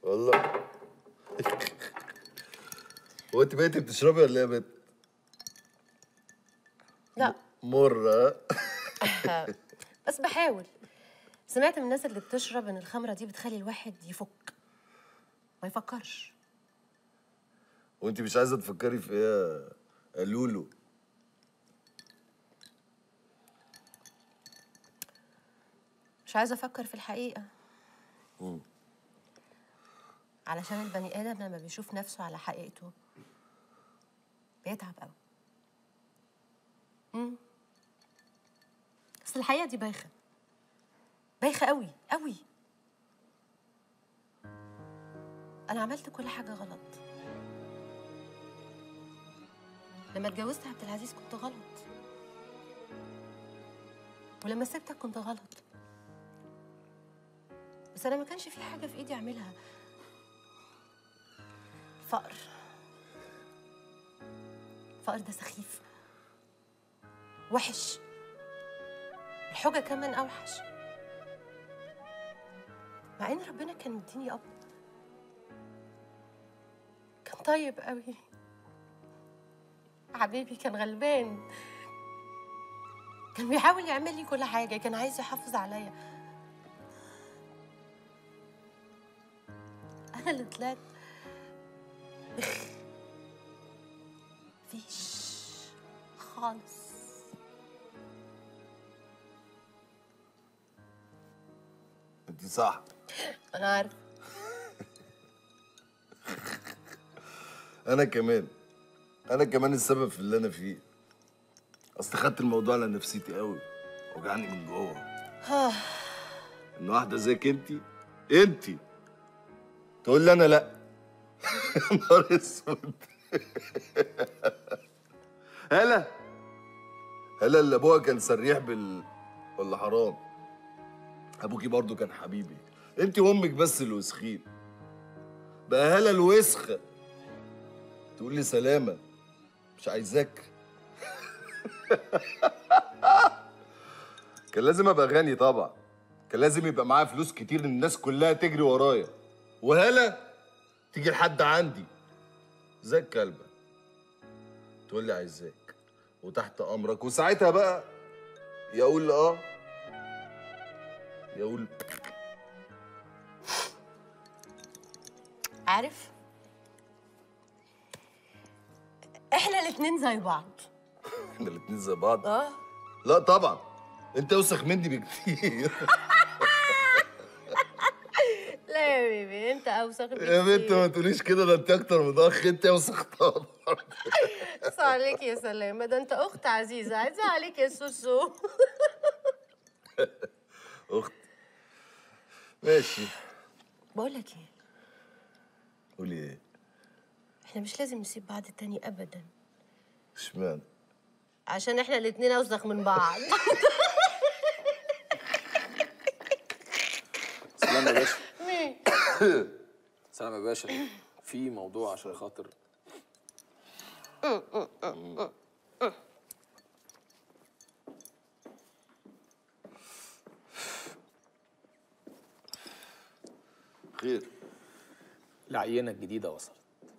والله هو انت بقيتي بتشربي ولا ايه يا بنت؟ لا مرة بس بحاول سمعت من الناس اللي بتشرب ان الخمره دي بتخلي الواحد يفك ما يفكرش وانت مش عايزة تفكري في ايه يا لولو مش عايزه افكر في الحقيقه علشان البني ادم لما بيشوف نفسه على حقيقته بيتعب قوي امم بس الحقيقه دي بايخه بايخه قوي قوي انا عملت كل حاجه غلط لما اتجوزت عبد العزيز كنت غلط ولما سبتك كنت غلط بس انا ما كانش في حاجه في ايدي اعملها فقر الفقر ده سخيف وحش الحجة كمان اوحش مع ان ربنا كان مديني اب كان طيب قوي حبيبي كان غلبان كان بيحاول يعمل لي كل حاجه كان عايز يحافظ عليا انا اللي طلعت بخ فيش خالص انت صح انا عارف انا كمان انا كمان السبب في اللي انا فيه اصل خدت الموضوع على نفسيتي قوي وجعني من جوه ان واحده زيك انت انت تقول لي انا لا يا نهار اسود هلا هلا اللي ابوها كان سريح بال ولا حرام ابوكي برضو كان حبيبي انت وامك بس اللي وسخين بقى هلا الوسخه تقول لي سلامة مش عايزاك كان لازم ابقى غني طبعا كان لازم يبقى معايا فلوس كتير إن الناس كلها تجري ورايا وهلا تيجي لحد عندي زي الكلبة تقول لي عايزاك وتحت امرك وساعتها بقى يقول اه يقول عارف احنا الاتنين زي بعض احنا الاتنين زي بعض اه لا طبعا انت اوسخ مني بكتير لا يا بيبي انت اوسخ يا بنت ما تقوليش كده ده انت اكتر من اخ انت اوسخ طبعا بس عليك يا سلامة ده انت اخت عزيزة عايزة عليك يا سوسو اخت ماشي بقول لك ايه قولي ايه احنا مش لازم نسيب بعض تاني ابدا اشمعنى عشان احنا الاتنين اوسخ من بعض سلام يا باشا مين سلام يا باشا في موضوع عشان خاطر خير العينه الجديده وصلت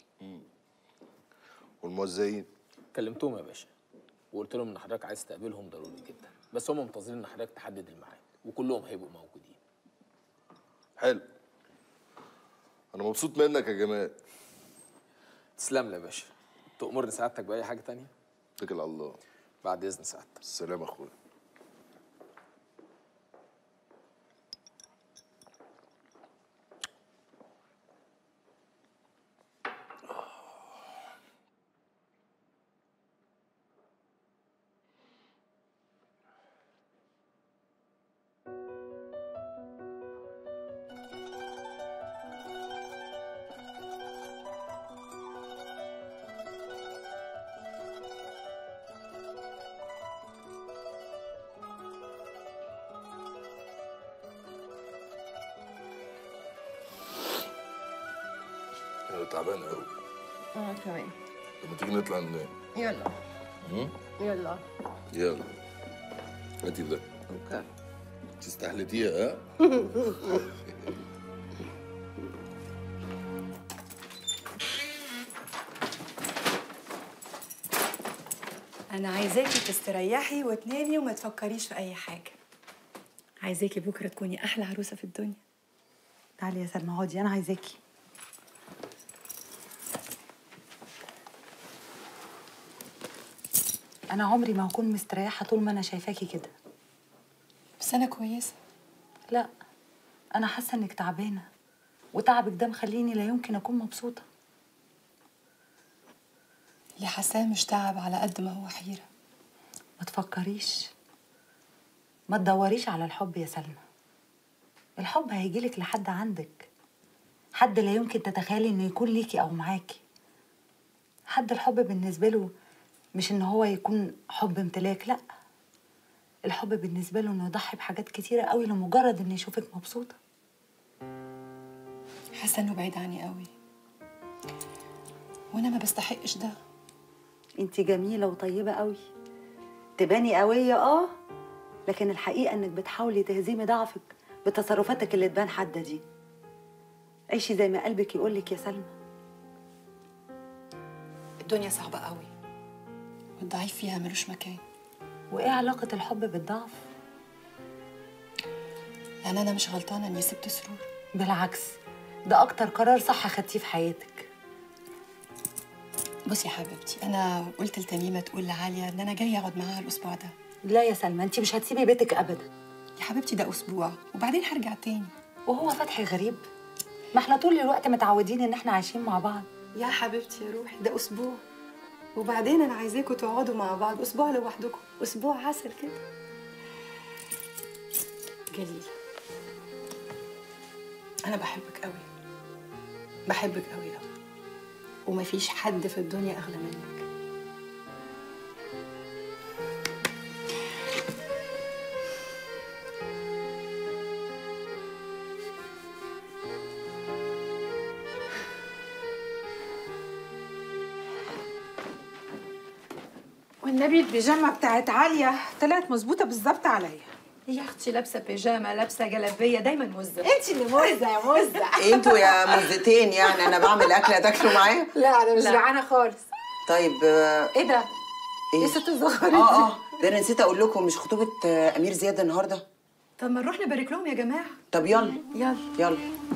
والموزعين كلمتهم يا باشا وقلت لهم ان حضرتك عايز تقابلهم ضروري جدا بس هم منتظرين ان حضرتك تحدد الميعاد وكلهم هيبقوا موجودين حلو انا مبسوط منك يا جمال تسلم لي يا باشا تأمرني سعادتك بأي حاجة تانية اتكل على الله بعد إذن سعادتك السلام اخويا انا تعبان قوي اه كمان لما تيجي نطلع ننام يلا يلا يلا هاتي ده اوكي تستحلتيها ها انا عايزاكي تستريحي وتنامي وما تفكريش في اي حاجه عايزاكي بكره تكوني احلى عروسه في الدنيا تعالي يا سلمى اقعدي انا عايزاكي انا عمري ما هكون مستريحه طول ما انا شايفاكي كده بس انا كويسه لا انا حاسه انك تعبانه وتعبك ده مخليني لا يمكن اكون مبسوطه اللي حاساه مش تعب على قد ما هو حيره ما تفكريش ما تدوريش على الحب يا سلمى الحب هيجيلك لحد عندك حد لا يمكن تتخيلي انه يكون ليكي او معاكي حد الحب بالنسبه له مش ان هو يكون حب امتلاك لا الحب بالنسبه له انه يضحي بحاجات كتيره قوي لمجرد انه يشوفك مبسوطه حاسه انه بعيد عني قوي وانا ما بستحقش ده انت جميله وطيبه قوي تباني قويه اه لكن الحقيقه انك بتحاولي تهزمي ضعفك بتصرفاتك اللي تبان حاده دي عيشي زي ما قلبك يقولك يا سلمى الدنيا صعبه قوي والضعيف فيها ملوش مكان وايه علاقه الحب بالضعف يعني انا مش غلطانه اني سبت سرور بالعكس ده اكتر قرار صح خدتيه في حياتك بصي يا حبيبتي انا قلت لتميمه تقول لعاليه ان انا جايه اقعد معاها الاسبوع ده لا يا سلمى انت مش هتسيبي بيتك ابدا يا حبيبتي ده اسبوع وبعدين هرجع تاني وهو فتحي غريب ما احنا طول الوقت متعودين ان احنا عايشين مع بعض يا حبيبتي يا روحي ده اسبوع وبعدين انا عايزاكم تقعدوا مع بعض اسبوع لوحدكم اسبوع عسل كده جليل انا بحبك قوي بحبك قوي قوي ومفيش حد في الدنيا اغلى منك والنبي البيجامه بتاعت عاليه طلعت مظبوطه بالظبط عليا يا اختي لابسه بيجامه لابسه جلابيه دايما موزه انت اللي موزه يا موزه انتوا يا مزتين يعني انا بعمل اكله تاكلوا معايا لا انا مش جعانه خالص طيب آه، ايه ده ايه ايه ست الزغارة اه اه ده انا نسيت اقول لكم مش خطوبه آه، امير زياد النهارده طب ما نروح نبارك لهم يا جماعه طب يلا يلا يلا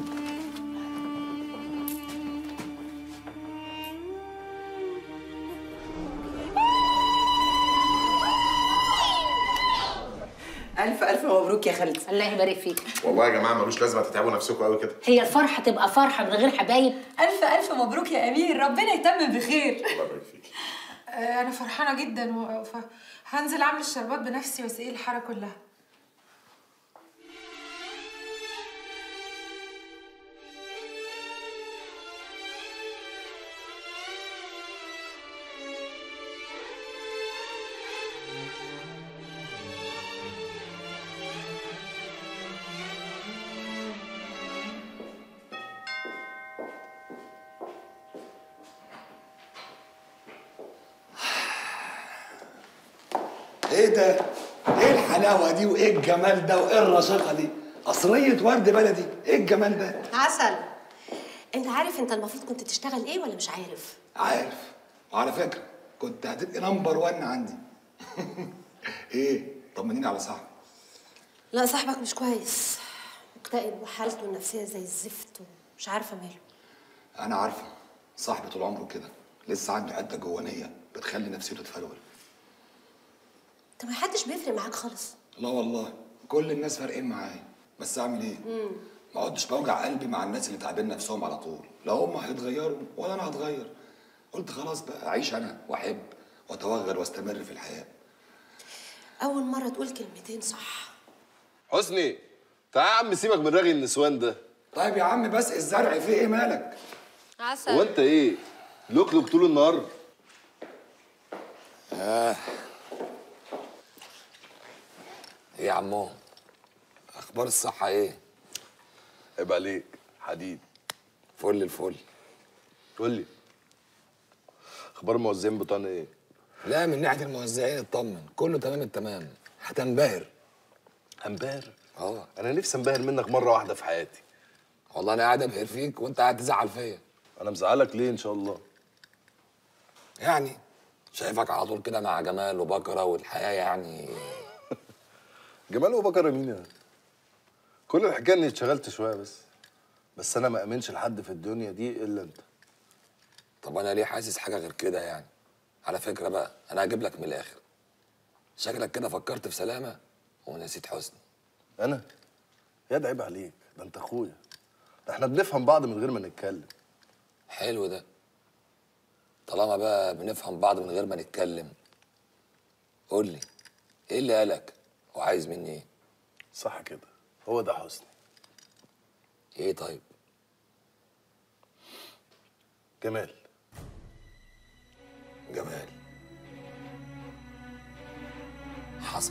الف الف مبروك يا خالتي الله يبارك فيك والله يا جماعه ملوش لازمه تتعبوا نفسكم قوي كده هي الفرحه تبقى فرحه من غير حبايب الف الف مبروك يا امير ربنا يتمم بخير الله يبارك فيك آه انا فرحانه جدا و... ف... هنزل اعمل الشربات بنفسي واسقي الحاره كلها ايه ده؟ ايه الحلاوه دي وايه الجمال ده وايه الرشاقه دي؟ قصريه ورد بلدي، ايه الجمال ده؟ عسل انت عارف انت المفروض كنت تشتغل ايه ولا مش عارف عارف وعلى فكره كنت هتبقي نمبر 1 عندي ايه؟ طمنيني على صاحبي لا صاحبك مش كويس مكتئب وحالته النفسيه زي الزفت ومش عارفه ماله انا عارفه صاحبي طول عمره كده لسه عنده حته جوانيه بتخلي نفسيته تفلول انت ما حدش بيفرق معاك خالص لا والله كل الناس فارقين معايا بس اعمل ايه؟ ما اقعدش بوجع قلبي مع الناس اللي تعبين نفسهم على طول لا هم هيتغيروا ولا انا هتغير قلت خلاص بقى اعيش انا واحب واتوغل واستمر في الحياه اول مره تقول كلمتين صح حسني تعال يا عم سيبك من رغي النسوان ده طيب يا عم بس الزرع فيه ايه مالك؟ هو انت ايه لوكلوك طول النهار ايه يا عمو اخبار الصحه ايه عيب عليك حديد فل الفل قول لي اخبار الموزعين بتوعنا ايه لا من ناحيه الموزعين اطمن كله تمام التمام هتنبهر هنبهر اه انا نفسي انبهر منك مره واحده في حياتي والله انا قاعد ابهر فيك وانت قاعد تزعل فيا انا مزعلك ليه ان شاء الله يعني شايفك على طول كده مع جمال وبكره والحياه يعني جمال وبكره مين يعني كل الحكايه اني اتشغلت شويه بس بس انا ما امنش لحد في الدنيا دي الا انت طب انا ليه حاسس حاجه غير كده يعني على فكره بقى انا هجيب لك من الاخر شكلك كده فكرت في سلامه ونسيت حسني انا يا ده عيب عليك ده انت اخويا ده احنا بنفهم بعض من غير ما نتكلم حلو ده طالما بقى بنفهم بعض من غير ما نتكلم قول لي ايه اللي قالك وعايز مني ايه صح كده هو ده حسني ايه طيب جمال جمال حصل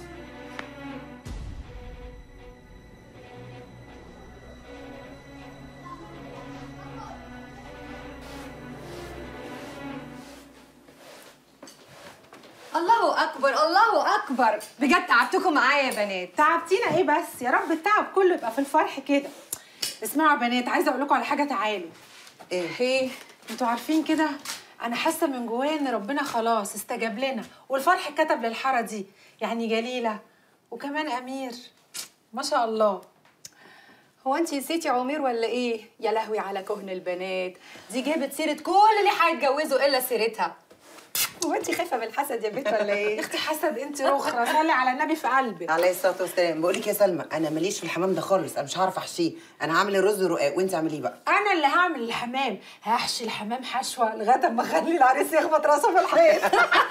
الله اكبر الله اكبر بجد تعبتكم معايا يا بنات تعبتينا ايه بس يا رب التعب كله يبقى في الفرح كده اسمعوا يا بنات عايزه اقول لكم على حاجه تعالوا ايه ايه انتوا عارفين كده انا حاسه من جوايا ان ربنا خلاص استجاب لنا والفرح اتكتب للحاره دي يعني جليله وكمان امير ما شاء الله هو انت نسيتي عمير ولا ايه يا لهوي على كهن البنات دي جابت سيره كل اللي هيتجوزوا الا سيرتها هو انت خايفه من الحسد يا بنت ولا ايه يا اختي حسد انت رخرة صلي على النبي في قلبك عليه الصلاه والسلام بقول لك يا سلمى انا ماليش في الحمام ده خالص انا مش هعرف احشيه انا هعمل الرز ورقاق وانت اعمليه بقى انا اللي هعمل الحمام هحشي الحمام حشوه لغايه اما اخلي العريس يخبط راسه في الحيط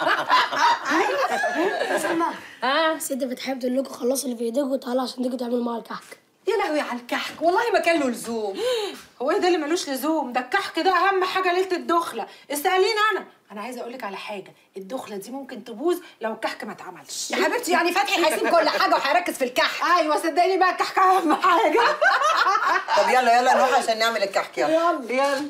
سلمى اه ست بتحب تقول لكم خلصوا اللي في ايديكم وتعالوا عشان تيجوا تعملوا معاها الكحك يا لهوي على الكحك والله ما كان له لزوم هو ايه ده اللي ملوش لزوم ده الكحك ده اهم حاجه ليله الدخله اساليني انا انا عايزه اقول لك على حاجه الدخله دي ممكن تبوظ لو الكحك ما اتعملش يا حبيبتي يعني فتحي هيسيب كل حاجه وهيركز في الكحك ايوه صدقني بقى الكحك اهم حاجه طب يلا يلا نروح عشان نعمل الكحك يلا يلا يلا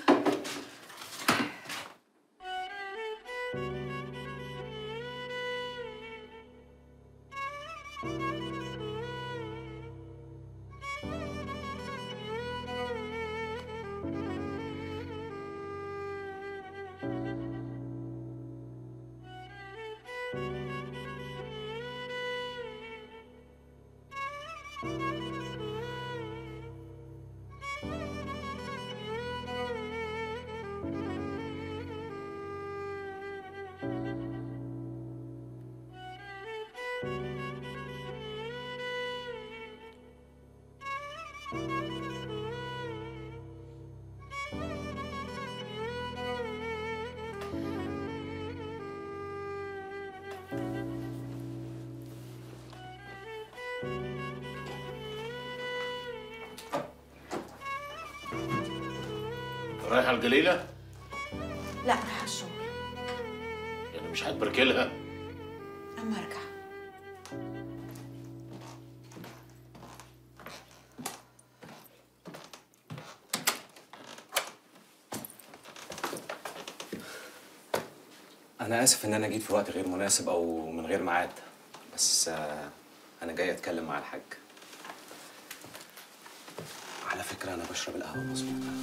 رايحة الجليلة؟ لا رايحه الشغل يعني مش هتبركلها؟ اما ارجع أنا آسف إن أنا جيت في وقت غير مناسب أو من غير ميعاد بس آه، أنا جاي أتكلم مع الحاج على فكرة أنا بشرب القهوة مظبوطة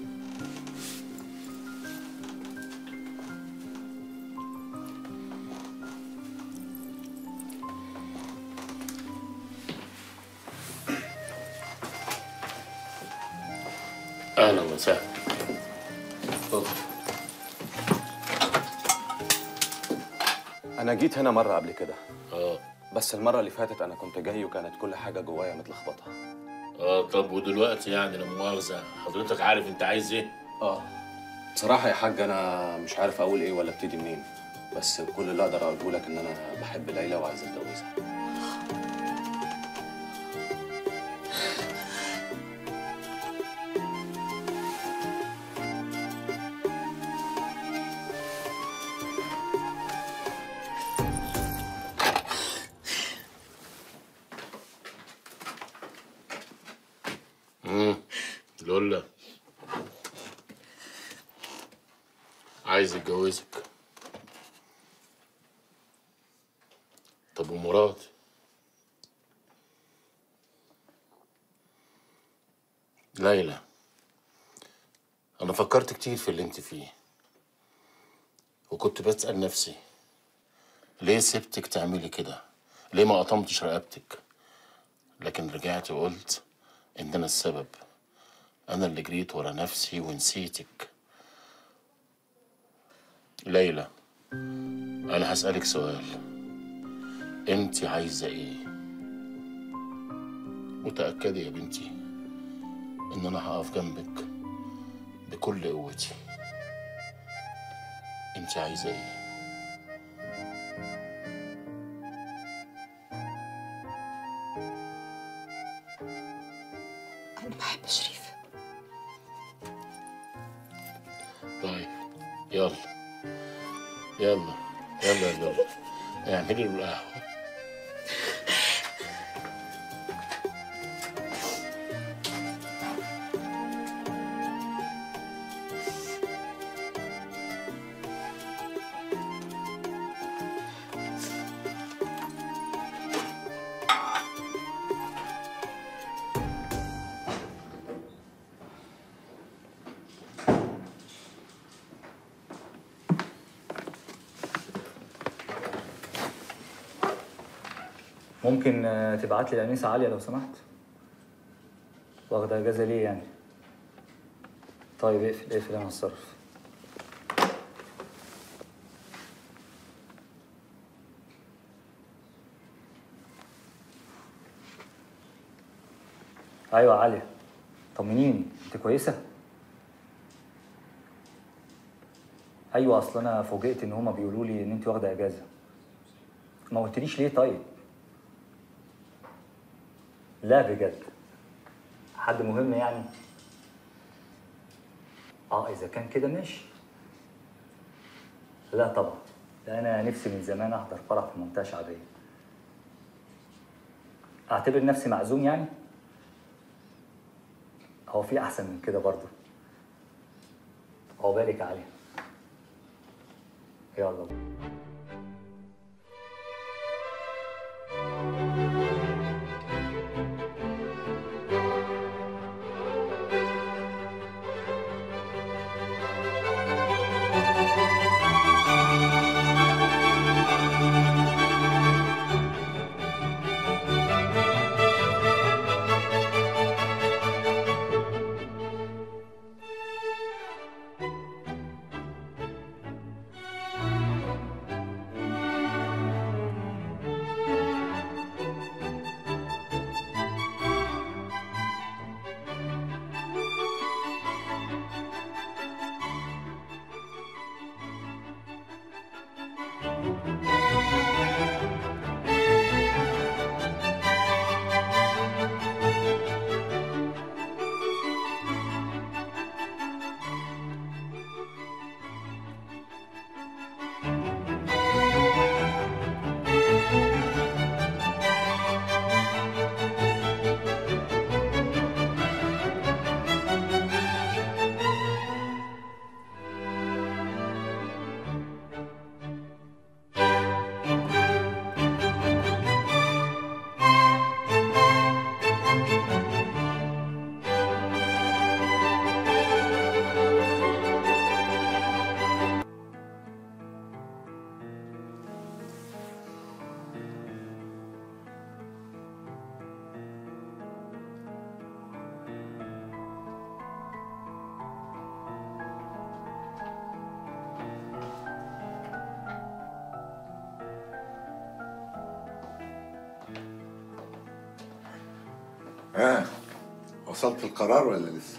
أهلا وسهلا اتفضل أنا جيت هنا مرة قبل كده اه بس المرة اللي فاتت أنا كنت جاي وكانت كل حاجة جوايا متلخبطة اه طب ودلوقتي يعني لا مؤاخذة حضرتك عارف أنت عايز إيه؟ آه بصراحة يا حاج أنا مش عارف أقول إيه ولا أبتدي منين بس كل اللي أقدر أقوله لك إن أنا بحب ليلى وعايز أتجوزها امم لولا عايز يتجوزك طب ومراد ليلى انا فكرت كتير في اللي انت فيه وكنت بسأل نفسي ليه سبتك تعملي كده ليه ما قطمتش رقبتك لكن رجعت وقلت ان انا السبب انا اللي جريت ورا نفسي ونسيتك ليلى انا هسألك سؤال انت عايزة ايه وتأكدي يا بنتي ان انا هقف جنبك بكل قوتي انت عايزة ايه انا بحب شريف طيب يلا يلا يلا يا يلا اعملي له القهوة ممكن آه، تبعت لي الأنسة عالية لو سمحت واخدة أجازة ليه يعني طيب اقفل اقفل أنا هتصرف أيوة عالية طمنيني أنت كويسة؟ أيوة أصل أنا فوجئت إن هما بيقولوا لي إن أنت واخدة أجازة ما قلتليش ليه طيب؟ لا بجد حد مهم يعني اه اذا كان كده ماشي لا طبعا ده انا نفسي من زمان احضر فرح في منطقه شعبيه اعتبر نفسي معزوم يعني هو في احسن من كده برضه عقبالك يا علي يلا ها وصلت القرار ولا لسه؟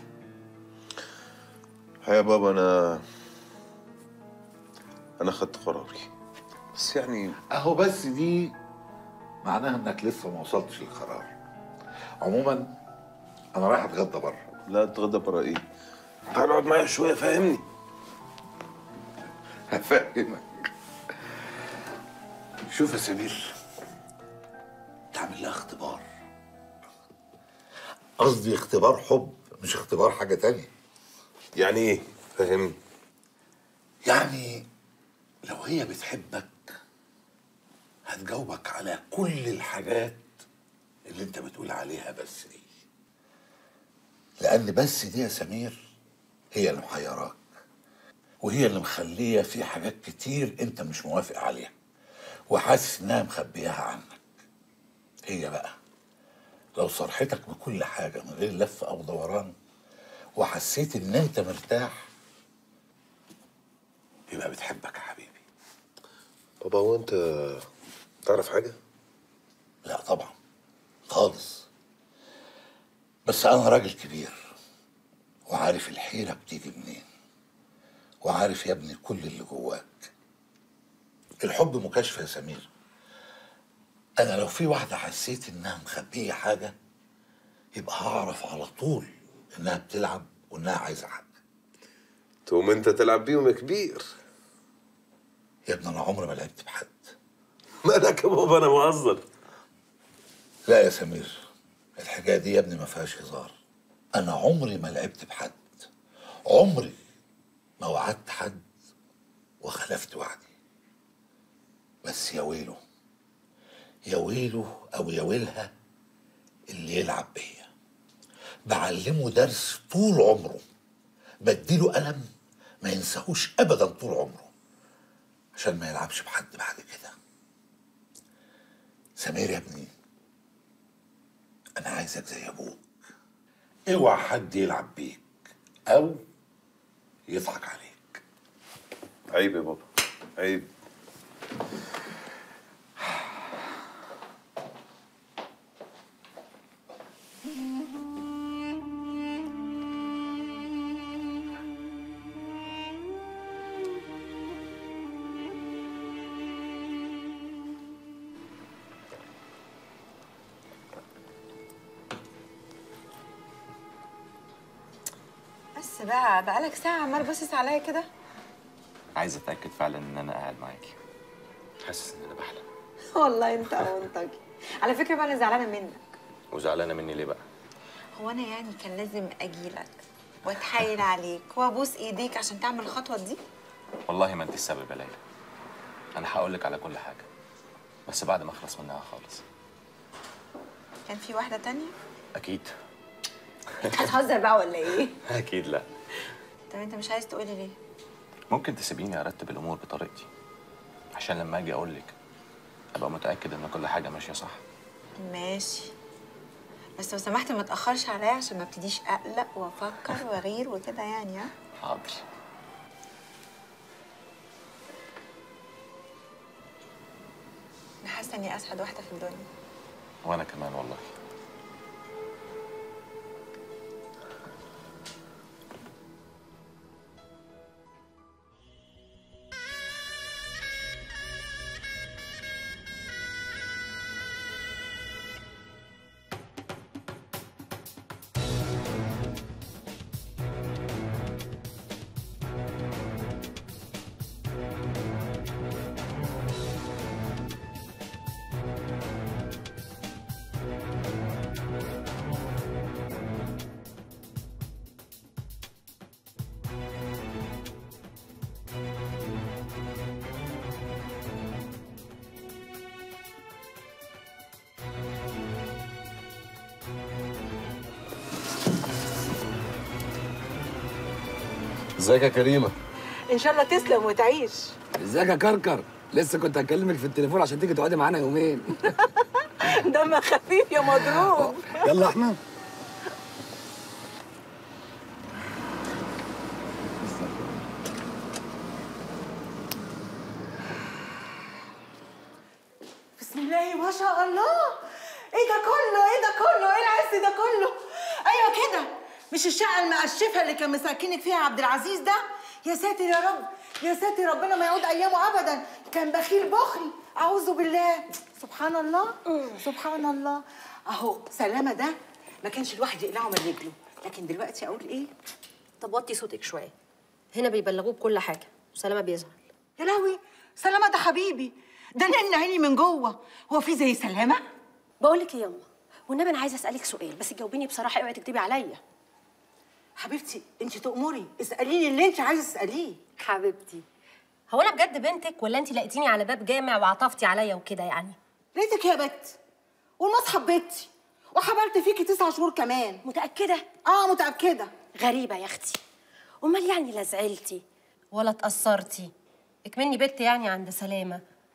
يا بابا انا انا خدت قراري بس يعني اهو بس دي معناها انك لسه ما وصلتش للقرار عموما انا رايح اتغدى بره لا اتغدى بره ايه تعال اقعد معايا شويه فاهمني هفهمك شوف يا سمير تعمل لها اختبار قصدي اختبار حب مش اختبار حاجة تانية يعني ايه فاهمني يعني لو هي بتحبك هتجاوبك على كل الحاجات اللي انت بتقول عليها بس دي لان بس دي يا سمير هي اللي محيراك وهي اللي مخليه في حاجات كتير انت مش موافق عليها وحاسس انها مخبياها عنك هي بقى لو صرحتك بكل حاجه من غير لف او دوران وحسيت ان انت مرتاح يبقى بتحبك يا حبيبي بابا هو انت تعرف حاجه لا طبعا خالص بس انا راجل كبير وعارف الحيره بتيجي منين وعارف يا ابني كل اللي جواك الحب مكاشفه يا سمير انا لو في واحده حسيت انها مخبيه حاجه يبقى هعرف على طول انها بتلعب وانها عايزه حاجه تقوم انت تلعب بيهم يا كبير يا ابني انا عمري ما لعبت بحد مالك يا بابا انا بهزر لا يا سمير الحكايه دي يا ابني ما فيهاش هزار انا عمري ما لعبت بحد عمري ما وعدت حد وخلفت وعدي بس يا ويله يا ويله او يا ويلها اللي يلعب بيا بعلمه درس طول عمره بديله قلم ما ينساهوش ابدا طول عمره عشان ما يلعبش بحد بعد كده سمير يا ابني انا عايزك زي ابوك اوعى حد يلعب بيك او يضحك عليك عيب يا بابا عيب بس بقى بقالك ساعة عمال باصص عليا كده عايز اتاكد فعلا ان انا قاعد معاكي حاسس ان انا بحلم والله انت منطقي على فكرة بقى انا زعلانة منك وزعلانه مني ليه بقى هو انا يعني كان لازم اجيلك واتحايل عليك وابوس ايديك عشان تعمل الخطوة دي والله ما انت السبب يا ليلى انا هقول لك على كل حاجه بس بعد ما اخلص منها خالص كان في واحدة تانية اكيد هتهزر بقى ولا ايه اكيد لا طب انت مش عايز تقولي ليه ممكن تسيبيني ارتب الامور بطريقتي عشان لما اجي اقول لك ابقى متاكد ان كل حاجه ماشيه صح ماشي بس لو سمحت ما تاخرش عليا عشان ما ابتديش اقلق وافكر واغير وكده يعني ها حاضر انا حاسه اني اسعد واحده في الدنيا وانا كمان والله ازيك يا كريمه ان شاء الله تسلم وتعيش ازيك يا كركر لسه كنت هكلمك في التليفون عشان تيجي تقعدي معانا يومين دمك خفيف يا مضروب يلا احنا بسم الله ما شاء الله ايه ده كله ايه ده كله ايه العز ده كله ايوه كده مش الشقه المقشفه اللي كان مساكنك فيها عبد العزيز ده يا ساتر يا رب يا ساتر ربنا ما يعود ايامه ابدا كان بخيل بخل اعوذ بالله سبحان الله سبحان الله اهو سلامه ده ما كانش الواحد يقلعه من رجله لكن دلوقتي اقول ايه طب وطي صوتك شويه هنا بيبلغوه بكل حاجه وسلامه بيزعل يا لهوي سلامه ده حبيبي ده نن عيني من جوه هو في زي سلامه بقول لك ايه يا يما والنبي انا عايزه اسالك سؤال بس جاوبيني بصراحه اوعي تكدبي عليا حبيبتي انت تأمري اساليني اللي انت عايزه تساليه حبيبتي هو انا بجد بنتك ولا انت لقيتيني على باب جامع وعطفتي عليا وكده يعني لقيتك يا بت والمصحف بيتي وحبلت فيكي تسع شهور كمان متاكده اه متاكده غريبه يا اختي امال يعني لا زعلتي ولا اتاثرتي اكمني بنت يعني عند سلامه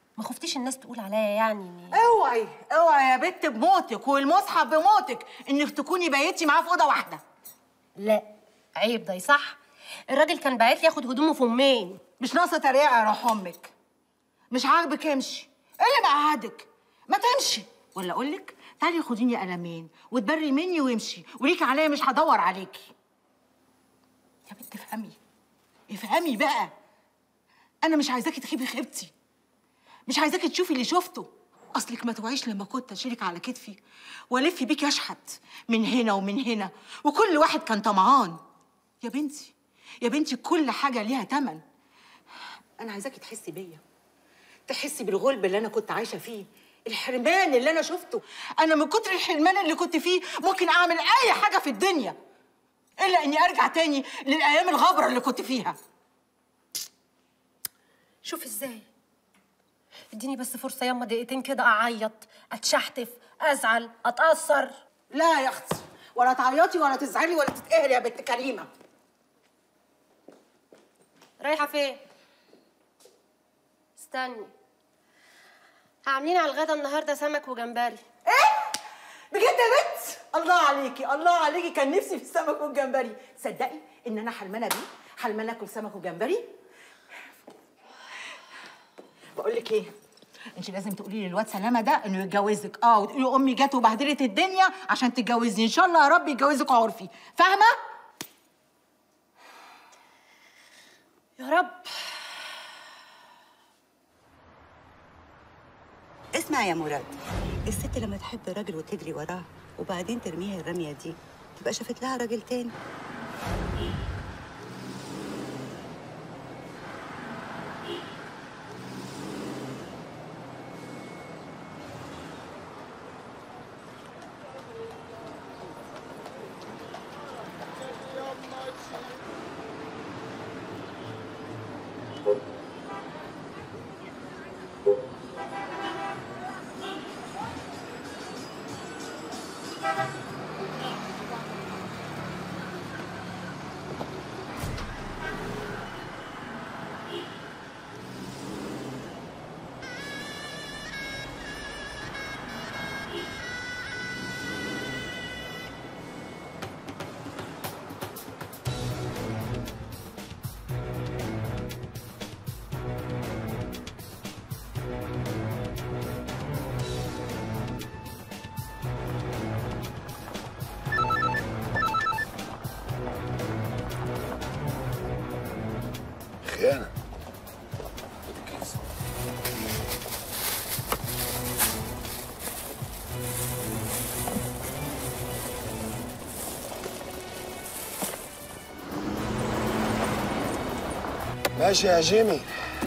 ما خفتيش الناس تقول عليا يعني إني- اوعي اوعي يا بت بموتك والمصحف بموتك انك تكوني بيتي معاه في اوضه واحده لا عيب ده صح الراجل كان باعت لي ياخد هدومه في امين مش ناقصه تريقه يا روح امك مش عاجبك امشي ايه اللي مقعدك ما تمشي ولا اقول لك تعالي خديني قلمين وتبري مني وامشي وليك عليا مش هدور عليكي يا بنت افهمي افهمي بقى انا مش عايزاكي تخيبي خيبتي مش عايزاكي تشوفي اللي شفته اصلك ما توعيش لما كنت اشيلك على كتفي والف بيكي اشحت من هنا ومن هنا وكل واحد كان طمعان يا بنتي يا بنتي كل حاجه ليها تمن انا عايزاكي تحسي بيا تحسي بالغلب اللي انا كنت عايشه فيه الحرمان اللي انا شفته انا من كتر الحرمان اللي كنت فيه ممكن اعمل اي حاجه في الدنيا الا اني ارجع تاني للايام الغبره اللي كنت فيها شوف ازاي اديني بس فرصه ياما دقيقتين كده اعيط اتشحتف ازعل اتاثر لا يا اختي ولا تعيطي ولا تزعلي ولا تتقهري يا بنت كريمه رايحه فين استني عاملين على الغدا النهارده سمك وجمبري بجد يا بنت الله عليكي الله عليكي كان نفسي في السمك والجمبري تصدقي ان انا حلمانه بيه حلمانه اكل سمك وجمبري بقول لك ايه انت لازم تقولي للواد سلامه ده انه يتجوزك اه وتقولي امي جت وبهدلت الدنيا عشان تتجوزني ان شاء الله يا رب يتجوزك عرفي فاهمه يا رب اسمع يا مراد الست لما تحب راجل وتجري وراه وبعدين ترميها الرمية دي تبقى شافت لها راجل تاني خيانه ماشي يا جيمي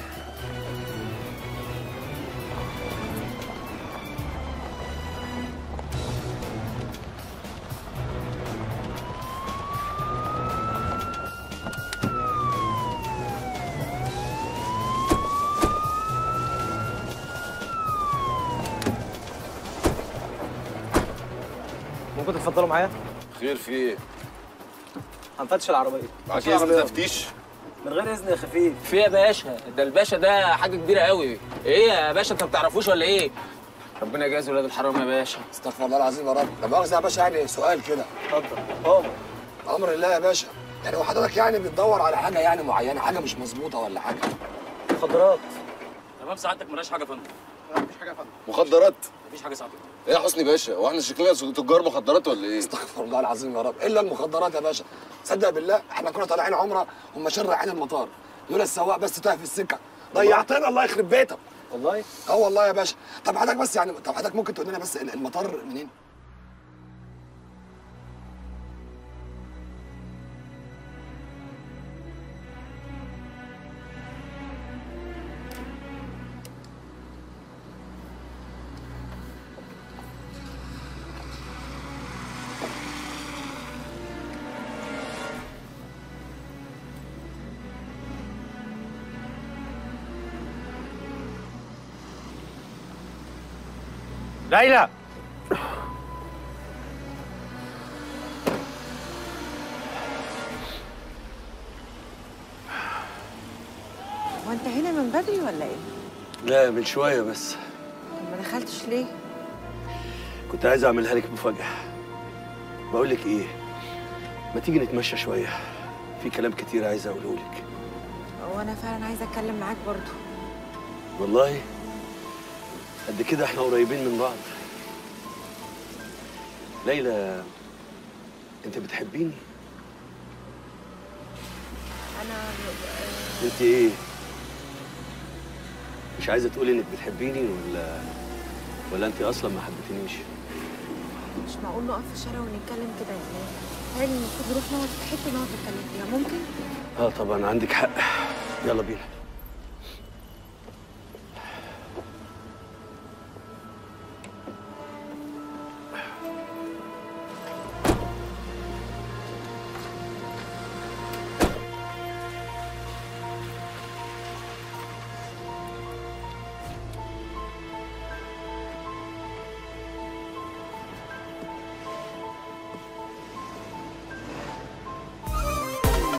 ممكن تتفضلوا معايا؟ خير في ايه؟ هنفتش العربية معاك اذن تفتيش؟ من غير إذن يا خفيف في يا باشا ده الباشا ده حاجه كبيره قوي ايه يا باشا انت ما بتعرفوش ولا ايه ربنا يجازي ولاد الحرام يا باشا استغفر الله العظيم يا رب لا مؤاخذه يا باشا يعني سؤال كده اتفضل امر امر الله يا باشا يعني هو حضرتك يعني بتدور على حاجه يعني معينه حاجه مش مظبوطه ولا حاجه مخدرات تمام سعادتك مالهاش حاجه يا فندم مفيش حاجه يا فندم مخدرات؟ مفيش حاجه سعادتك ايه يا حسني باشا هو احنا شكلنا تجار مخدرات ولا ايه؟ استغفر الله العظيم يا رب الا المخدرات يا باشا صدق بالله احنا كنا طالعين عمره هم شر رايحين المطار يقول السواق بس تاه في السكه ضيعتنا الله يخرب بيتك والله اه والله يا باشا طب حضرتك بس يعني طب حضرتك ممكن تقول لنا بس المطار منين؟ ليلى هو انت هنا من بدري ولا ايه؟ لا من شويه بس طب ما دخلتش ليه كنت عايز اعملها لك مفاجاه بقول لك ايه ما تيجي نتمشى شويه في كلام كتير عايز اقوله لك هو انا فعلا عايزه اتكلم معاك برضو والله قد كده احنا قريبين من بعض ليلى انت بتحبيني انا انت ايه مش عايزه تقولي انك بتحبيني ولا ولا انت اصلا ما حبيتنيش مش معقول نقف في الشارع ونتكلم كده يعني هل المفروض نروح نقعد في حته نقعد نتكلم فيها ممكن اه طبعا عندك حق يلا بينا